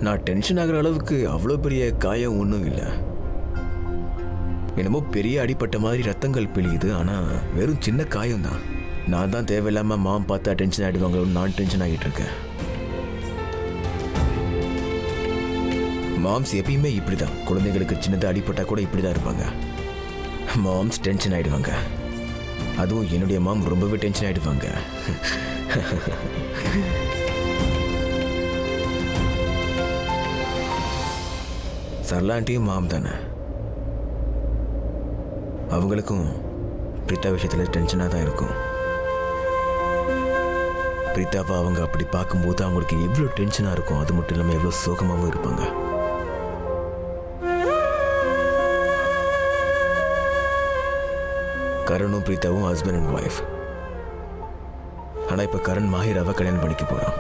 நான் டென்ஷன் ஆகிற அளவுக்கு அவ்வளோ பெரிய காயம் ஒன்றும் இல்லை என்னமோ பெரிய அடிப்பட்ட மாதிரி ரத்தங்கள் பிழியுது ஆனால் வெறும் சின்ன காயம் தான் நான் தான் தேவையில்லாமல் மாம் பார்த்தா டென்ஷன் ஆகிடுவாங்களோன்னு நான் டென்ஷன் ஆகிட்டு இருக்கேன் மாம்ஸ் எப்பயுமே இப்படி தான் குழந்தைங்களுக்கு சின்னதாக அடிப்பட்டா கூட இப்படி தான் இருப்பாங்க மாம்ஸ் டென்ஷன் ஆகிடுவாங்க அதுவும் என்னுடைய மாம் ரொம்பவே டென்ஷன் ஆகிடுவாங்க சர்லாண்டியும் மாம் தானே அவங்களுக்கும் பிரீத்தா விஷயத்தில் டென்ஷனாக தான் இருக்கும் பிரீத்தாவை அவங்க அப்படி பார்க்கும்போது அவங்களுக்கு எவ்வளோ டென்ஷனாக இருக்கும் அது மட்டும் இல்லாமல் எவ்வளோ சோகமாகவும் இருப்பாங்க கரணும் பிரீத்தாவும் ஹஸ்பண்ட் அண்ட் ஒய்ஃப் ஆனால் இப்போ கரண் மாஹிராவை கல்யாணம் பண்ணிக்க போகிறான்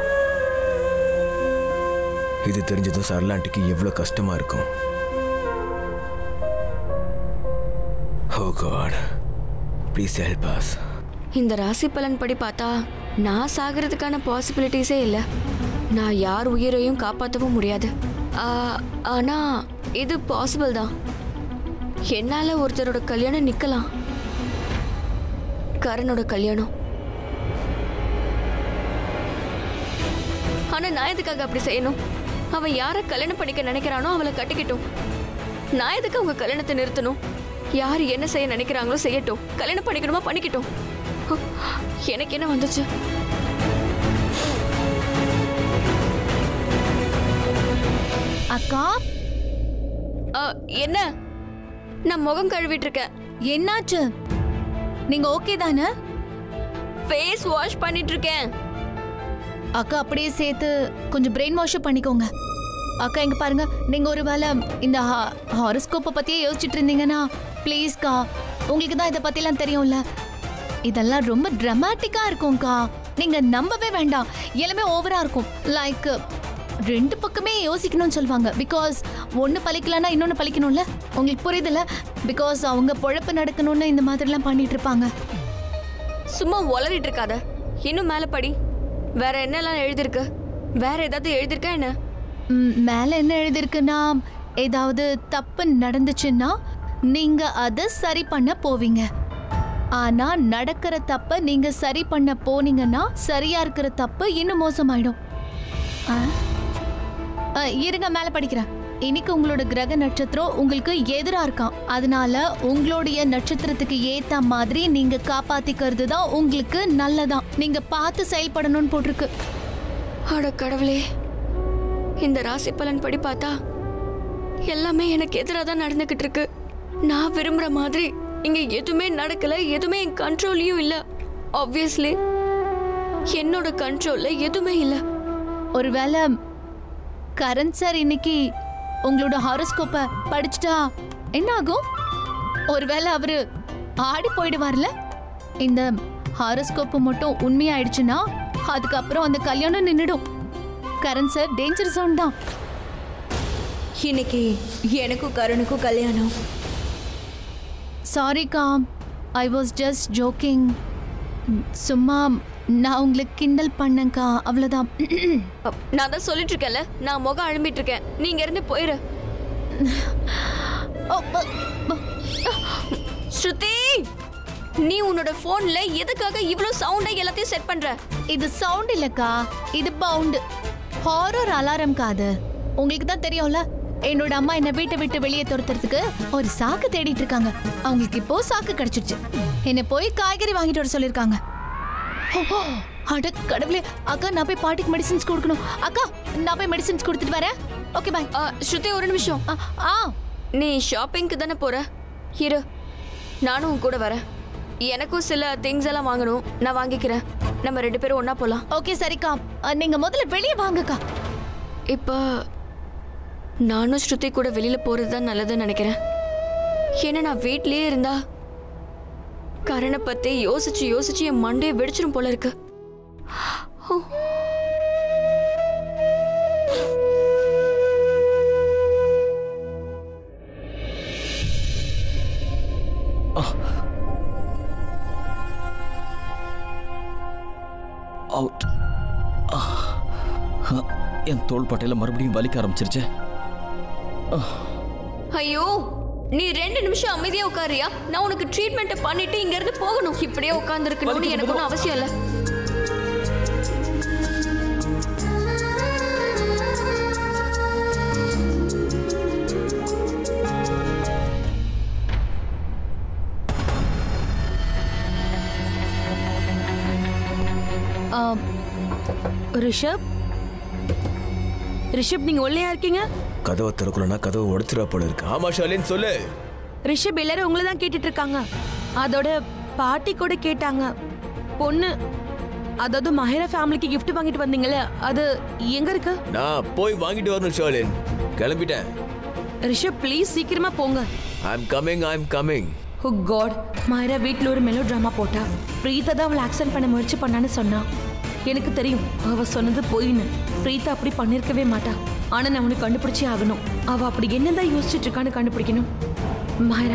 இது தெரிஞ்சதும் சர்லாண்டிக்கு எவ்வளோ கஷ்டமாக இருக்கும் oh god please help us இந்த ராசி பலன் படி பார்த்தா நான் சாகிறதுக்கான பாசிபிலிட்டிஸே இல்லை நான் யார் உயிரையும் காப்பாற்றவும் முடியாது ஆ, ஆனா இது பாசிபிள் தான் என்னால ஒருத்தரோட கல்யாணம் நிக்கலாம் கரனோட கல்யாணம் ஆனா நான் எதுக்காக அப்படி செய்யணும் அவன் யாரை கல்யாணம் பண்ணிக்க நினைக்கிறானோ அவளை கட்டிக்கிட்டும் நான் எதுக்கு அவங்க கல்யாணத்தை நிறுத்தணும் யார் என்ன செய்ய நினைக்கிறாங்களோ செய்யட்டும் கல்யாணம் பண்ணிக்கணுமா பண்ணிக்கிட்டும் ஹ, எனக்கு என்ன வந்துச்சு அக்கா அ, என்ன நான் முகம் கழுவிட்டு இருக்கேன் என்னாச்சு நீங்க ஓகே தானே ஃபேஸ் வாஷ் பண்ணிட்டு இருக்கேன் அக்கா அப்படியே சேர்த்து கொஞ்சம் பிரெயின் வாஷும் பண்ணிக்கோங்க அக்கா இங்க பாருங்க நீங்க ஒருவேளை இந்த ஹாரோஸ்கோப்பை பத்தியே யோசிச்சுட்டு இருந்தீங்கன்னா ப்ளீஸ்க்கா உங்களுக்கு தான் இதை பத்திலாம் தெரியும்ல இதெல்லாம் ரொம்ப ட்ரமாட்டிக்கா இருக்கும்க்கா நீங்க நம்பவே வேண்டாம் எல்லாமே ஓவரா இருக்கும் லைக் ரெண்டு பக்கமே யோசிக்கணும்னு சொல்லுவாங்க பிகாஸ் ஒன்று பழிக்கலன்னா இன்னொன்று பழிக்கணும்ல உங்களுக்கு புரியுதுல்ல பிகாஸ் அவங்க பொழப்பு நடக்கணும்னு இந்த மாதிரிலாம் பண்ணிட்டு இருப்பாங்க சும்மா உளறிட்டு இருக்காத இன்னும் மேல படி வேற என்னெல்லாம் எழுதிருக்கு வேற ஏதாவது எழுதிருக்கா என்ன ம், மேல என்ன எழுதிருக்குன்னா ஏதாவது தப்பு நடந்துச்சுன்னா நீங்க அதை சரி பண்ண போவீங்க ஆனா நடக்கிற தப்ப நீங்க சரி பண்ண போனீங்கன்னா சரியா இருக்கிற தப்பு இன்னும் மோசமாயிடும் ஆ? ஆ, இருங்க மேல படிக்கிறேன் இன்னைக்கு உங்களோட கிரக நட்சத்திரம் உங்களுக்கு எதிரா இருக்கான் அதனால உங்களுடைய நட்சத்திரத்துக்கு ஏத்த மாதிரி நீங்க காப்பாத்திக்கிறது தான் உங்களுக்கு நல்லதான் நீங்க பார்த்து செயல்படணும்னு போட்டிருக்கு அட கடவுளே இந்த ராசி பலன் படி பார்த்தா எல்லாமே எனக்கு எதிராக தான் நடந்துகிட்டு இருக்கு நான் விரும்புற மாதிரி இங்க எதுவுமே நடக்கல எதுவுமே என் கண்ட்ரோல்லையும் இல்ல ஆப்வியஸ்லி என்னோட கண்ட்ரோல்ல எதுவுமே இல்ல ஒருவேளை கரண் சார் இன்னைக்கு உங்களோட ஹாரோஸ்கோப்பை படிச்சுட்டா என்ன ஆகும் ஒருவேளை அவரு ஆடி போயிடுவார்ல இந்த ஹாரோஸ்கோப்பு மட்டும் உண்மையாயிடுச்சுன்னா அதுக்கப்புறம் அந்த கல்யாணம் நின்றுடும் கரண் சார் டேஞ்சர் ஜோன் தான் இன்னைக்கு எனக்கும் கருணுக்கும் கல்யாணம் sorry calm I was just joking சும்மா நான் உங்களுக்கு கிண்டல் பண்ணேங்க்கா அவ்வளோதான் அப், நான் தான் சொல்லிட்டு இருக்கேன்ல நான் முகம் அழும்பிட்டு இருக்கேன் நீங்க இருந்து போயிரு ஓ, ப- ப- ஸ்ருதி நீ உன்னோட போன்ல எதுக்காக இவ்ளோ சவுண்டா எல்லாத்தையும் செட் பண்ற இது சவுண்ட் இல்லக்கா இது பவுண்டு ஹாரர் அலாரம் காது உங்களுக்கு தான் தெரியும்ல என்னோட அம்மா என்ன வீட்டை விட்டு வெளியே துரத்துறதுக்கு ஒரு சாக்கு தேடிட்டு இருக்காங்க அவங்களுக்கு இப்போ சாக்கு கிடைச்சிருச்சு என்ன போய் காய்கறி வாங்கிட்டு வர சொல்லிருக்காங்க அட கடவுளே அக்கா நான் போய் பாட்டிக்கு மெடிசின்ஸ் கொடுக்கணும் அக்கா நான் போய் மெடிசின்ஸ் கொடுத்துட்டு வரேன் ஓகே பாய் ஆ, ஸ்ருதி ஒரு நிமிஷம் ஆ நீ ஷாப்பிங்க்கு தானே போற இரு நானும் உன் கூட வரேன் எனக்கும் சில திங்ஸ் எல்லாம் வாங்கணும் நான் வாங்கிக்கிறேன் நம்ம ரெண்டு பேரும் ஒண்ணா போலாம் ஓகே சரிக்கா அ, நீங்க முதல்ல வெளியே வாங்கக்கா இப்போ நானும் ஸ்ருதி கூட வெளியில போறது தான் நல்லதுன்னு நினைக்கிறேன் ஏன்னா நான் வீட்லயே இருந்தா கரணை பத்தி யோசிச்சு யோசிச்சு என் மண்டையை வெடிச்சிரும் போல இருக்கு ஓ. அவுட் என் தோள்பட்டையில மறுபடியும் வலிக்க ஆரம்பிச்சிருச்சு ஐயோ நீ ரெண்டு நிமிஷம் அமைதியா உட்காரியா நான் உனக்கு ட்ரீட்மெண்ட் பண்ணிட்டு இங்க இருந்து போகணும் இப்படியே உட்கார்ந்துருக்கணும்னு எனக்கு ஒன்றும் அவசியம் இல்லை ஆம். ரிஷப் ரிஷப் நீங்க ஒல்லையா இருக்கீங்க கதவை திறக்கலன்னா கதவை உடைச்சிடா போல இருக்கு ஆமா ஷாலின் சொல்லு ரிஷப் எல்லாரும் உங்களை தான் கேட்டுட்டு இருக்காங்க அதோட பாட்டி கூட கேட்டாங்க பொண்ணு அதாவது மஹேரா ஃபேமிலிக்கு gift வாங்கிட்டு வந்தீங்கல்ல அது எங்க இருக்கு நான் போய் வாங்கிட்டு வரணும் ஷாலின் கிளம்பிட்டேன் ரிஷப் ப்ளீஸ் சீக்கிரமா போங்க I am coming I am coming oh god Mayra வீட்டில் ஒரு மெலோ ட்ராமா போட்டா பிரீதா தான் அவளை ஆக்சென்ட் பண்ண முயற்சி பண்ணான்னு சொன்னா எனக்கு தெரியும் அவ சொன்னது பொய்ன்னு பிரீதா அப்படி பண்ணிருக்கவே மாட்டா ஆனா நான் உனக்கு கண்டுபிடிச்சே ஆகணும் அவ அப்படி என்னதான் யோசிச்சுட்டு இருக்கான்னு கண்டுபிடிக்கணும் மாயரா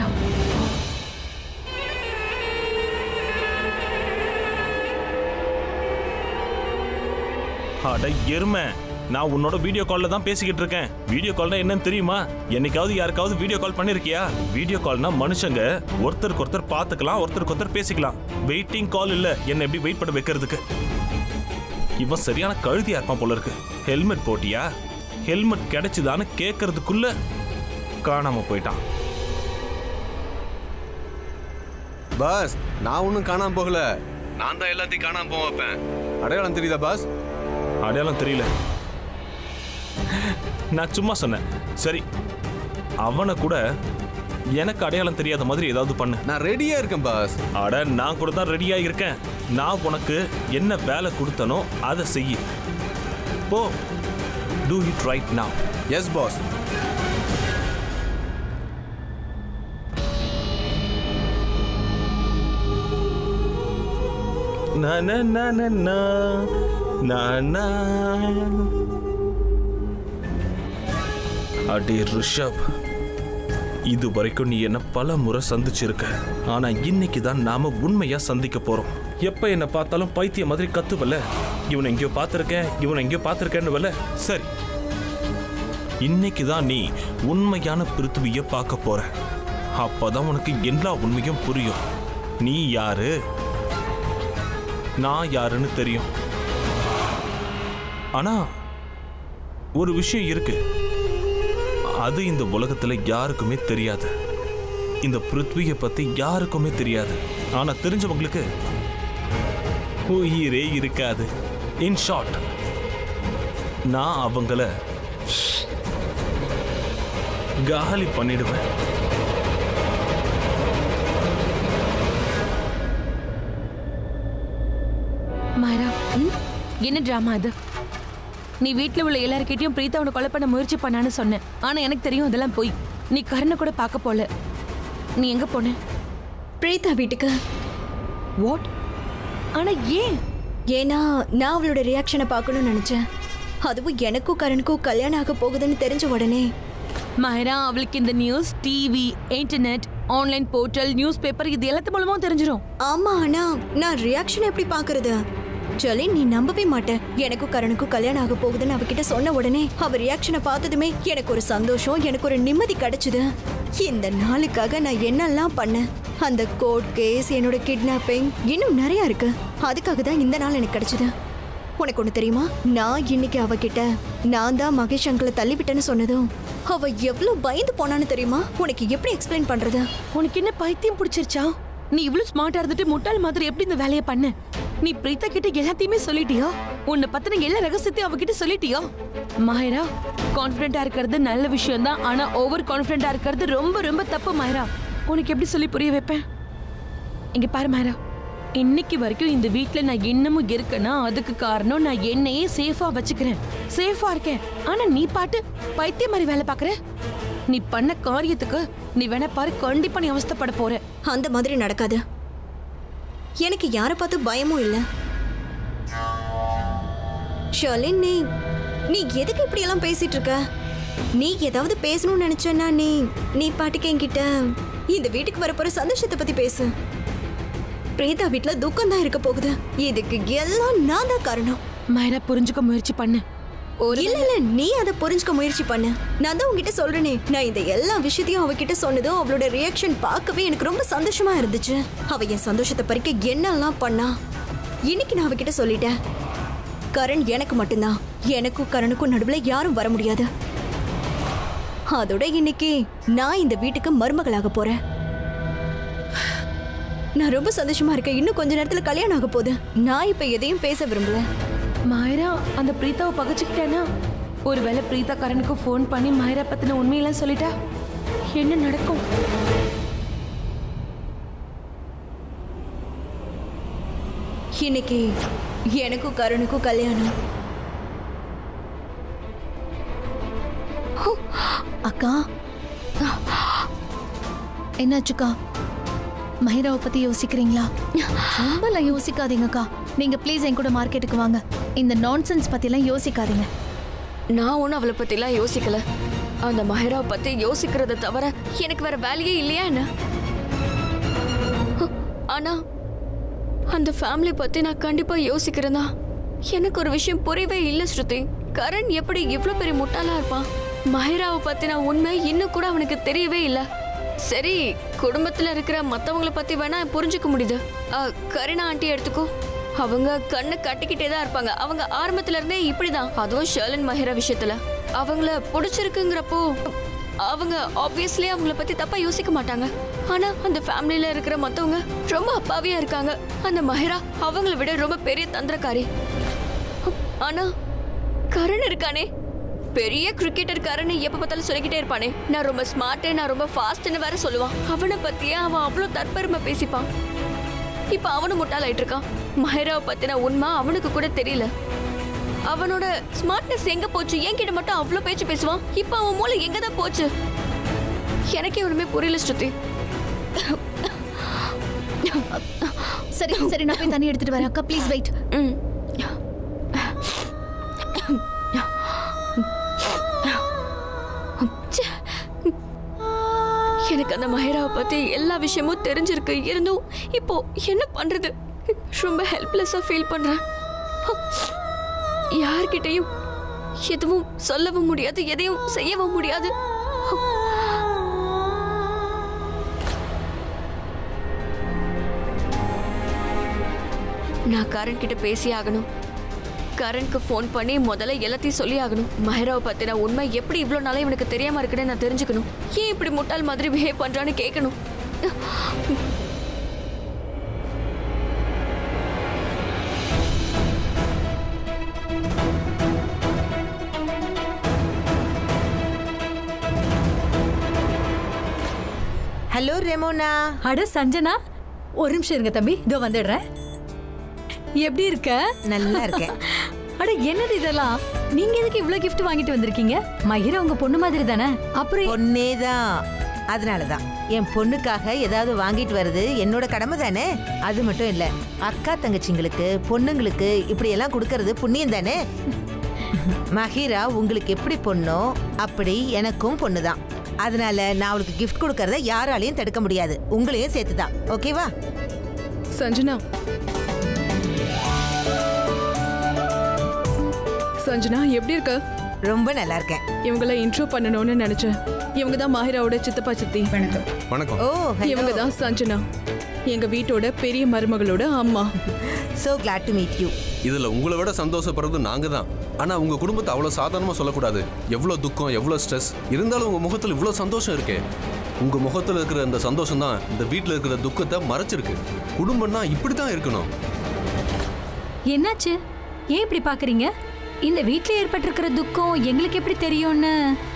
அட எருமை நான் உன்னோட வீடியோ கால்ல தான் பேசிக்கிட்டு இருக்கேன் வீடியோ கால்னா என்னன்னு தெரியுமா என்னைக்காவது யாருக்காவது வீடியோ கால் பண்ணிருக்கியா வீடியோ கால்னா மனுஷங்க ஒருத்தருக்கு ஒருத்தர் பார்த்துக்கலாம் ஒருத்தருக்கு ஒருத்தர் பேசிக்கலாம் வெயிட்டிங் கால் இல்ல என்ன எப்படி வெயிட் பண்ண வைக்கிறதுக்கு இவன் சரியான கழுதியா இருப்பான் போல இருக்கு ஹெல்மெட் போட்டியா ஹெல்மெட் கிடைச்சுதான்னு கேட்கறதுக்குள்ள காணாம போயிட்டான் பாஸ் நான் ஒன்றும் காணாம போகல நான் தான் எல்லாத்தையும் காணாம போக வைப்பேன் அடையாளம் தெரியுதா பாஸ் அடையாளம் தெரியல நான் சும்மா சொன்னேன் சரி அவனை கூட எனக்கு அடையாளம் தெரியாத மாதிரி ஏதாவது பண்ணு நான் ரெடியா இருக்கேன் பாஸ் அட நான் கூட தான் ரெடியா இருக்கேன் நான் உனக்கு என்ன வேலை கொடுத்தனோ அதை செய் போ do it right now yes boss na na na na na na na அடே ரிஷப் இது வரைக்கும் நீ என்ன பல முறை சந்திச்சிருக்க ஆனா இன்னைக்கு தான் நாம உண்மையா சந்திக்க போறோம் எப்ப என்ன பார்த்தாலும் பைத்திய மாதிரி கத்துவல இவனை எங்கேயோ பார்த்திருக்கேன் இவனை எங்கேயோ பார்த்திருக்கேன்னு சரி இன்னைக்கு தான் நீ உண்மையான பிருத்திவிய பார்க்க போற அப்பதான் உனக்கு எல்லா உண்மையும் புரியும் நீ யாரு நான் யாருன்னு தெரியும் ஆனா ஒரு விஷயம் இருக்கு அது இந்த உலகத்துல யாருக்குமே தெரியாது இந்த பிருத்வியை பத்தி யாருக்குமே தெரியாது ஆனா தெரிஞ்சவங்களுக்கு உயிரே இருக்காது இன் ஷார்ட் நான் அவங்கள காலி பண்ணிடுவேன் மாயரா என்ன ட்ராமா அது நீ வீட்டில் உள்ள எல்லார்கிட்டயும் பிரீதா அவனை கொலை பண்ண முயற்சி பண்ணான்னு சொன்னேன் ஆனா எனக்கு தெரியும் அதெல்லாம் போய் நீ கருணை கூட பார்க்க போல நீ எங்க போன பிரீதா வீட்டுக்கு வாட் ஆனா ஏன் ஏன்னா நான் அவளோட ரியாக்ஷனை பார்க்கணும்னு நினைச்சேன் அதுவும் எனக்கும் கரனுக்கும் கல்யாணம் ஆக போகுதுன்னு தெரிஞ்ச உடனே மாயரா அவளுக்கு இந்த news TV internet online portal newspaper இது எல்லாத்து மூலமும் தெரிஞ்சிடும் ஆமா ஆனா நான் ரியாக்ஷன் எப்படி பாக்குறது சொல்லி நீ நம்பவே மாட்ட எனக்கும் கரனுக்கும் கல்யாணம் ஆக போகுதுன்னு அவகிட்ட சொன்ன உடனே அவ ரியாக்ஷனை பார்த்ததுமே எனக்கு ஒரு சந்தோஷம் எனக்கு ஒரு நிம்மதி கிடைச்சது இந்த நாளுக்காக நான் என்னெல்லாம் பண்ணேன் அந்த கோர்ட் கேஸ் என்னோட கிட்னாப்பிங் இன்னும் நிறைய இருக்கு அதுக்காக தான் இந்த நாள் எனக்கு கிடைச்சது உனக்கு ஒண்ணு தெரியுமா நான் இன்னைக்கு அவகிட்ட நான் தான் மகேஷ் அங்கிளை தள்ளிவிட்டேன்னு சொன்னதும் அவ எவ்வளவு பயந்து போனான்னு தெரியுமா உனக்கு எப்படி எக்ஸ்பிளைன் பண்றது உனக்கு என்ன பைத்தியம் பிடிச்சிருச்சா நீ இவ்வளவு ஸ்மார்ட்டா இருந்துட்டு முட்டாள் மாதிரி எப்படி இந்த வேலையை பண்ண நீ பிரீதா கிட்ட எல்லாத்தையுமே சொல்லிட்டியா உன்னை பத்தின எல்லா ரகசியத்தையும் அவகிட்ட சொல்லிட்டியா மாயரா கான்ஃபிடென்ட்டா இருக்கிறது நல்ல விஷயம் தான் ஆனா ஓவர் கான்ஃபிடென்ட்டா இருக்கிறது ரொம்ப ரொம்ப தப்பு மாயரா உனக்கு எப்படி சொல்லி புரிய வைப்பேன் இங்க பாரு மாயரா இன்னைக்கு வரைக்கும் இந்த வீட்ல நான் இன்னமும் இருக்கேன்னா அதுக்கு காரணம் நான் என்னையே சேஃபா வச்சுக்கிறேன் சேஃபா இருக்கேன் ஆனா நீ பாட்டு பைத்தியம் மாதிரி வேலை பாக்குற நீ பண்ண காரியத்துக்கு நீ வேணா பாரு கண்டிப்பா நீ அவஸ்தைப்பட போற அந்த மாதிரி நடக்காது எனக்கு யாரை பார்த்து பயமும் இல்லை ஷர்லின் நீ நீ எதுக்கு இப்படி எல்லாம் பேசிட்டு இருக்க நீ ஏதாவது பேசணும்னு நினைச்சேன்னா நீ நீ பாட்டுக்கு என்கிட்ட இந்த வீட்டுக்கு வரப்போற சந்தோஷத்தை பத்தி பேசு பிரீதா வீட்ல துக்கம் தான் இருக்க போகுது இதுக்கு எல்லாம் நான் தான் காரணம் மாயரா புரிஞ்சுக்க முயற்சி பண்ணு ஒரு இல்ல இல்ல நீ அதை புரிஞ்சுக்க முயற்சி பண்ணு நான் தான் உங்ககிட்ட சொல்றேனே நான் இந்த எல்லா விஷயத்தையும் அவகிட்ட சொன்னதும் அவளோட ரியாக்ஷன் பார்க்கவே எனக்கு ரொம்ப சந்தோஷமா இருந்துச்சு அவ என் சந்தோஷத்தை பறிக்க என்னெல்லாம் பண்ணா இன்னைக்கு நான் அவகிட்ட சொல்லிட்டேன் கரண் எனக்கு மட்டும்தான் எனக்கும் கரணுக்கும் நடுவுல யாரும் வர முடியாது அதோட இன்னைக்கு நான் இந்த வீட்டுக்கு மருமகளாக போறேன் நான் ரொம்ப சந்தோஷமா இருக்கேன் இன்னும் கொஞ்ச நேரத்துல கல்யாணம் ஆக போகுது நான் இப்ப எதையும் பேச விரும்பல மாயரா அந்த பிரீத்தாவை பகச்சுக்கிட்டேனா ஒருவேளை பிரீதா கரனுக்கு ஃபோன் பண்ணி மாயரா பத்தின உண்மையெல்லாம் சொல்லிட்டா என்ன நடக்கும் இன்னைக்கு எனக்கும் கருணுக்கும் கல்யாணம் அக்கா என்னாச்சுக்கா மஹிராவை பத்தி யோசிக்கிறீங்களா ரொம்பலாம் யோசிக்காதீங்கக்கா நீங்க ப்ளீஸ் என் கூட மார்க்கெட்டுக்கு வாங்க இந்த நான்சென்ஸ் பத்திலாம் யோசிக்காதீங்க நான் ஒன்றும் அவளை பற்றிலாம் யோசிக்கல அந்த மஹிராவை பற்றி யோசிக்கிறத தவிர எனக்கு வேற வேலையே இல்லையா என்ன ஆனா அந்த ஃபேமிலி பற்றி நான் கண்டிப்பாக யோசிக்கிறேன்னா எனக்கு ஒரு விஷயம் புரியவே இல்லை ஸ்ருதி கரண் எப்படி இவ்வளோ பெரிய முட்டாளா இருப்பான் மஹிராவை பற்றின உண்மை இன்னும் கூட அவனுக்கு தெரியவே இல்லை சரி குடும்பத்தில் இருக்கிற மற்றவங்கள பற்றி வேணா புரிஞ்சுக்க முடியுது அ, கருணா ஆண்டி எடுத்துக்கோ அவங்க கண்ணை கட்டிக்கிட்டே தான் இருப்பாங்க அவங்க ஆரம்பத்துல இருந்தே இப்படிதான் அதுவும் ஷர்லன் மஹிரா விஷயத்துல அவங்கள பிடிச்சிருக்குங்கிறப்போ அவங்க ஆப்வியஸ்லி அவங்கள பத்தி தப்பா யோசிக்க மாட்டாங்க ஆனா அந்த ஃபேமிலில இருக்கிற மத்தவங்க ரொம்ப அப்பாவியா இருக்காங்க அந்த மஹிரா அவங்கள விட ரொம்ப பெரிய தந்திரக்காரி ஆனா கரண் இருக்கானே பெரிய கிரிக்கெட்டர் கரண் எப்ப பார்த்தாலும் சொல்லிக்கிட்டே இருப்பானே நான் ரொம்ப ஸ்மார்ட் நான் ரொம்ப ஃபாஸ்ட்னு வேற சொல்லுவான் அவனை பத்தியே அவன் அவ்வளவு தற்பெருமை பேசிப்பான் இப்ப அவனும் முட்டாளாயிட்டு இருக்கான் மஹிராவை பத்தின உண்மை அவனுக்கு கூட தெரியல அவனோட ஸ்மார்ட்னஸ் எங்க போச்சு என்கிட்ட மட்டும் அவ்வளவு பேச்சு பேசுவான் இப்ப அவன் மூளை எங்க தான் போச்சு எனக்கே ஒண்ணுமே புரியல ஸ்ருதி சரி சரி நான் போய் தண்ணி எடுத்துட்டு வரேன் அக்கா ப்ளீஸ் வெயிட் ம். ச்சே. எனக்கு அந்த மஹிராவை பத்தி எல்லா விஷயமும் தெரிஞ்சிருக்கு இருந்தும் இப்போ என்ன பண்றது ரொம்ப ஹெல்ப்லெஸ்ஸா ஃபீல் பண்றேன் யார்கிட்டயும் எதுவும் சொல்லவும் முடியாது எதையும் செய்யவும் முடியாது நான் கரண் கிட்ட பேசி ஆகணும் கரண்க்கு ஃபோன் பண்ணி முதல்ல எல்லாத்தையும் சொல்லி ஆகணும் மஹிராவை பத்தின உண்மை எப்படி இவ்வளோ நாளா இவனுக்கு தெரியாம இருக்குன்னு நான் தெரிஞ்சுக்கணும் ஏன் இப்படி முட்டாள் மாதிரி பிஹேவ் பண்றான்னு கேட்கணும் ஹலோ ரெமோனா அட சஞ்சனா ஒரு நிமிஷம் இருங்க தம்பி இதோ வந்துடுறேன் எப்படி இருக்க நல்லா இருக்கேன் அட என்னது இதெல்லாம் நீங்க எதுக்கு இவ்ளோ gift வாங்கிட்டு வந்திருக்கீங்க மகிரா உங்க பொண்ணு மாதிரி தானே அப்புறம் பொண்ணே தான் அதனால தான் என் பொண்ணுக்காக ஏதாவது வாங்கிட்டு வர்றது என்னோட கடமை தானே அது மட்டும் இல்ல அக்கா தங்கச்சிங்களுக்கு பொண்ணுங்களுக்கு இப்படி எல்லாம் கொடுக்கறது புண்ணியம் தானே மஹிரா உங்களுக்கு எப்படி பொண்ணோ அப்படி எனக்கும் பொண்ணு தான் அதனால நான் அவளுக்கு gift கொடுக்கறத யாராலையும் தடுக்க முடியாது உங்களையும் சேர்த்து தான் ஓகேவா சஞ்சனா சஞ்சனா எப்படி இருக்க ரொம்ப நல்லா இருக்கேன் இவங்கள இன்ட்ரோ பண்ணணும்னு நினைச்சேன் இவங்க தான் மாஹிராவோட சித்தப்பா சித்தி வணக்கம் ஓ இவங்க தான் சஞ்சனா எங்க வீட்டோட பெரிய மருமகளோட அம்மா so glad to meet you இதுல உங்களை விட சந்தோஷப்படுறது நாங்க தான் ஆனா உங்க குடும்பத்தை அவ்வளவு சாதாரணமா சொல்லக்கூடாது எவ்வளவு துக்கம் எவ்வளவு ஸ்ட்ரெஸ் இருந்தாலும் உங்க முகத்துல இவ்வளவு சந்தோஷம் இருக்கே உங்க முகத்துல இருக்கிற அந்த சந்தோஷம் தான் இந்த வீட்ல இருக்கிற துக்கத்தை மறைச்சிருக்கு குடும்பம்னா இப்படி தான் இருக்கணும் என்னாச்சு ஏன் இப்படி பாக்குறீங்க இந்த வீட்ல ஏற்பட்டிருக்கிற துக்கம் எங்களுக்கு எப்படி தெரியும்னு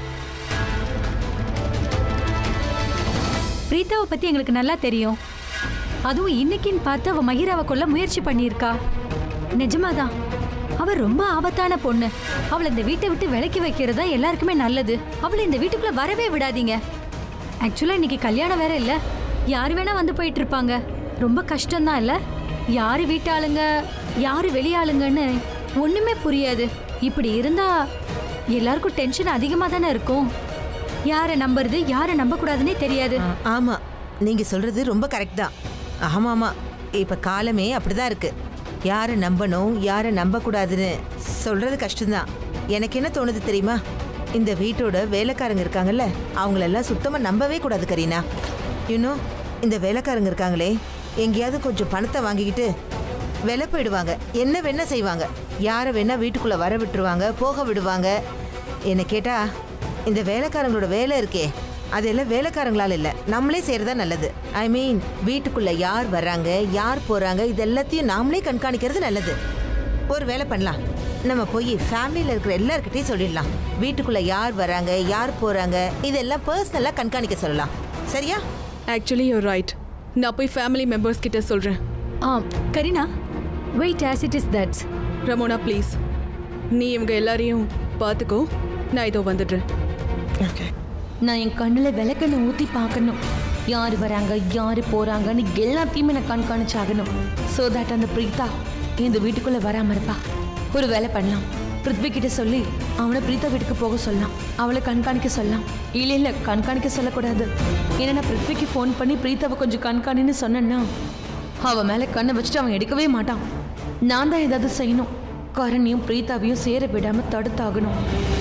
பிரீதாவை பத்தி எங்களுக்கு நல்லா தெரியும் அதுவும் இன்னைக்குன்னு பார்த்து அவ மகிராவை கொல்ல முயற்சி பண்ணியிருக்கா நிஜமாதான் அவ ரொம்ப ஆபத்தான பொண்ணு அவளை இந்த வீட்டை விட்டு விலக்கி வைக்கிறது தான் எல்லாருக்குமே நல்லது அவளை இந்த வீட்டுக்குள்ள வரவே விடாதீங்க ஆக்சுவலா இன்னைக்கு கல்யாணம் வேற இல்ல யாரு வேணா வந்து போயிட்டு இருப்பாங்க ரொம்ப கஷ்டம்தான் இல்ல யாரு வீட்டாளுங்க யாரு வெளியாளுங்கன்னு ஒண்ணுமே புரியாது இப்படி இருந்தா எல்லாருக்கும் டென்ஷன் அதிகமா தானே இருக்கும் யாரை நம்புறது யாரை நம்ப கூடாதுன்னே தெரியாது ஆ, ஆமா நீங்க சொல்றது ரொம்ப கரெக்ட் தான் ஆமா ஆமா இப்ப காலமே அப்படிதான் இருக்கு யாரை நம்பணும் யாரை நம்ப கூடாதுன்னு சொல்றது கஷ்டம்தான் எனக்கு என்ன தோணுது தெரியுமா இந்த வீட்டோட வேலைக்காரங்க இருக்காங்கல்ல அவங்களெல்லாம் சுத்தமா நம்பவே கூடாது கரீனா இன்னும் இந்த வேலைக்காரங்க இருக்காங்களே எங்கேயாவது கொஞ்சம் பணத்தை வாங்கிக்கிட்டு விலை போயிடுவாங்க என்ன வேணா செய்வாங்க யாரை வேணா வீட்டுக்குள்ள வர விட்டுருவாங்க போக விடுவாங்க என்ன கேட்டா இந்த வேலைக்காரங்களோட வேலை இருக்கே அதெல்லாம் வேலைக்காரங்களால இல்ல நம்மளே செய்யறதா நல்லது ஐ மீன் வீட்டுக்குள்ள யார் வர்றாங்க யார் போறாங்க இது எல்லாத்தையும் நாமளே கண்காணிக்கிறது நல்லது ஒரு வேலை பண்ணலாம் நம்ம போய் ஃபேமிலியில் இருக்கிற எல்லார்கிட்டையும் சொல்லிடலாம் வீட்டுக்குள்ள யார் வராங்க யார் போறாங்க இதெல்லாம் பர்சனலாக கண்காணிக்க சொல்லலாம் சரியா ஆக்சுவலி யூர் ரைட் நான் போய் ஃபேமிலி மெம்பர்ஸ் கிட்ட சொல்றேன் ஆ Kareena wait as it is that's Ramona please நீ இவங்க எல்லாரையும் பார்த்துக்கோ நான் இதோ வந்துடுறேன் நான் என் கண்ணுல விளக்கண்ணை ஊத்தி பார்க்கணும் யார் வராங்க யார் போறாங்கன்னு எல்லாத்தையுமே நான் கண்காணிச்சாகணும் சோ தட் அந்த பிரீதா இந்த வீட்டுக்குள்ள வராம இருப்பா ஒரு வேலை பண்ணலாம் பிருத்வி கிட்ட சொல்லி அவனை பிரீதா வீட்டுக்கு போக சொல்லலாம் அவளை கண்காணிக்க சொல்லலாம் இல்ல இல்ல கண்காணிக்க சொல்லக்கூடாது ஏன்னா நான் பிருத்விக்கு ஃபோன் பண்ணி பிரீதாவை கொஞ்சம் கண்காணின்னு சொன்னேன்னா அவ மேல கண்ணை வச்சுட்டு அவன் எடுக்கவே மாட்டான் நான் தான் ஏதாவது செய்யணும் கரணையும் பிரீதாவையும் சேர விடாம தடுத்தாகணும்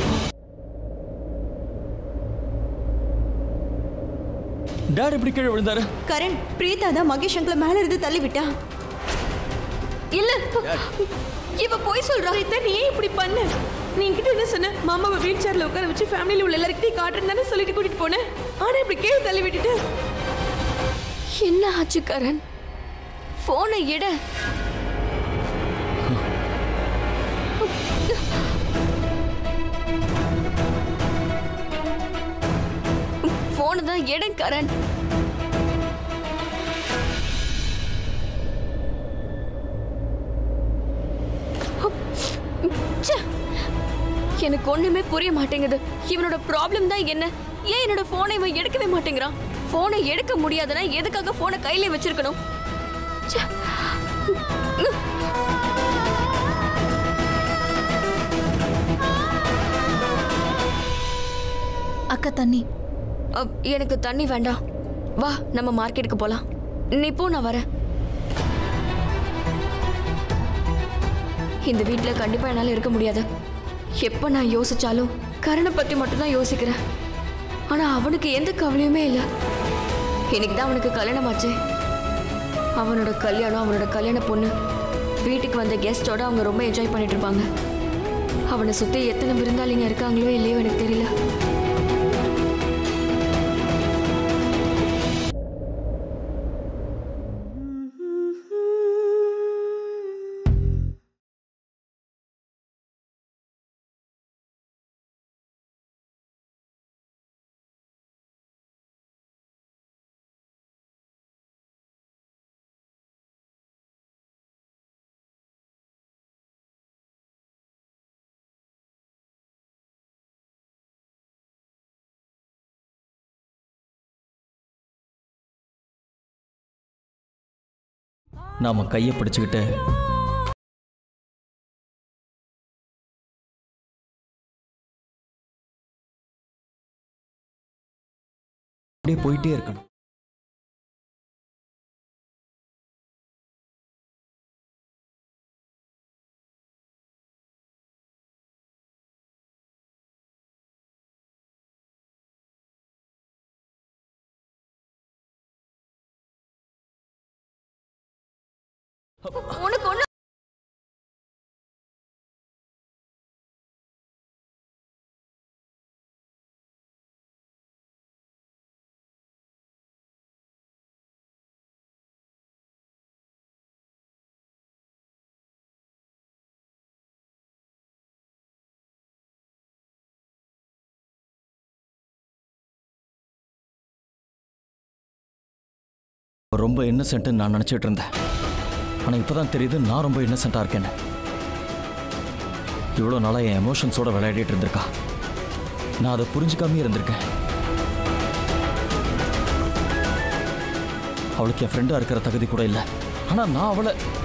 டேட் எப்படி கீழே விழுந்தாரு கரண் பிரீதா தான் மகேஷ் அங்கிள மேல இருந்து தள்ளி விட்டா இல்ல இவ போய் சொல்றா பிரீதா நீ ஏன் இப்படி பண்ண நீ என்கிட்ட என்ன சொன்ன மாமாவை வீல் சேர்ல உட்கார வச்சு ஃபேமிலியில் உள்ள எல்லாருக்கிட்டையும் காட்டுறேன்னு தானே சொல்லிட்டு கூட்டிட்டு போனேன் ஆனா இப்படி கீழே தள்ளி விட்டுட்டு என்ன ஆச்சு கரண் போனை எட போனை தான் எடன் கரண் ச்சே. எனக்கு ஒண்ணுமே புரிய மாட்டேங்குது இவனோட ப்ராப்ளம் தான் என்ன ஏன் என்னோட போனை இவன் எடுக்கவே மாட்டேங்கிறான் போனை எடுக்க முடியாதுன்னா எதுக்காக போனை கையில வச்சிருக்கணும் ச்சே. அக்கா தண்ணி அப், எனக்கு தண்ணி வேண்டாம் வா நம்ம மார்க்கெட்டுக்கு போலாம் நீ போ நான் வரேன் இந்த வீட்ல கண்டிப்பா என்னால இருக்க முடியாது எப்ப நான் யோசிச்சாலும் கரணை பத்தி மட்டும்தான் யோசிக்கிறேன் ஆனா அவனுக்கு எந்த கவலையுமே இல்லை இன்னைக்கு தான் அவனுக்கு கல்யாணம் ஆச்சு அவனோட கல்யாணம் அவனோட கல்யாண பொண்ணு வீட்டுக்கு வந்த கெஸ்டோட அவங்க ரொம்ப என்ஜாய் பண்ணிட்டு இருப்பாங்க அவனை சுத்தி எத்தனை விருந்தாளிங்க இருக்காங்களோ இல்லையோ எனக்கு தெரியல நாம கையை பிடிச்சுக்கிட்டு அப்படியே போயிட்டே இருக்கணும் உனக்கு ஒண்ணு ரொம்ப இன்னசென்ட்னு நான் நினச்சிட்டு இருந்தேன் ஆனால் இப்போ தான் தெரியுது நான் ரொம்ப இன்னசென்ட்டாக இருக்கேன்னு இவ்வளோ நாளாக என் எமோஷன்ஸோட விளையாடிட்டு இருந்திருக்கா நான் அதை புரிஞ்சுக்காமே இருந்திருக்கேன் அவளுக்கு என் ஃப்ரெண்டாக இருக்கிற தகுதி கூட இல்லை ஆனால் நான் அவளை